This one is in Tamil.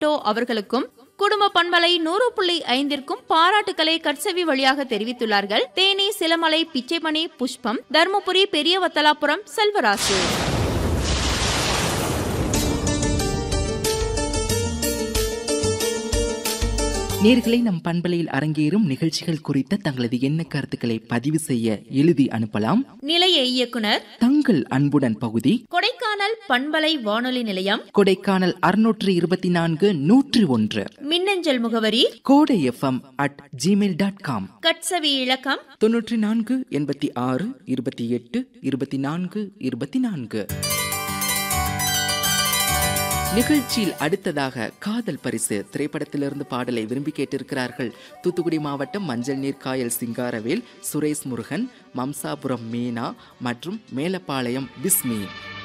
டோ அவர்களுக்கும் குடும்ப பண்பலை நூறு புள்ளி ஐந்திற்கும் பாராட்டுக்களை கட்சவி வழியாக தெரிவித்துள்ளார்கள் தேனி சிலமலை பிச்சைமணி புஷ்பம் தருமபுரி பெரியவத்தலாபுரம் செல்வராசு நேர்களை நம் பண்பலையில் அரங்கேறும் நிகழ்ச்சிகள் குறித்த தங்களது எண்ண கருத்துக்களை பதிவு செய்ய எழுதி அனுப்பலாம் நிலைய இயக்குனர் தங்கள் அன்புடன் பகுதி கொடைக்கானல் பண்பலை வானொலி நிலையம் கொடைக்கானல் அறுநூற்று இருபத்தி நான்கு நூற்றி ஒன்று மின்னஞ்சல் முகவரி Kodai FM at Gmail dot com கட்சவி இலக்கம் தொன்னூற்றி நான்கு எண்பத்தி ஆறு இருபத்தி எட்டு இருபத்தி நான்கு இருபத்தி நான்கு நிகழ்ச்சியில் அடுத்ததாக காதல் பரிசு திரைப்படத்திலிருந்து பாடலை விரும்பி கேட்டிருக்கிறார்கள் தூத்துக்குடி மாவட்டம் மஞ்சள் நீர் காயல் சிங்காரவேல் சுரேஷ் முருகன் மம்சாபுரம் மீனா மற்றும் மேலப்பாளையம் பிஸ்மி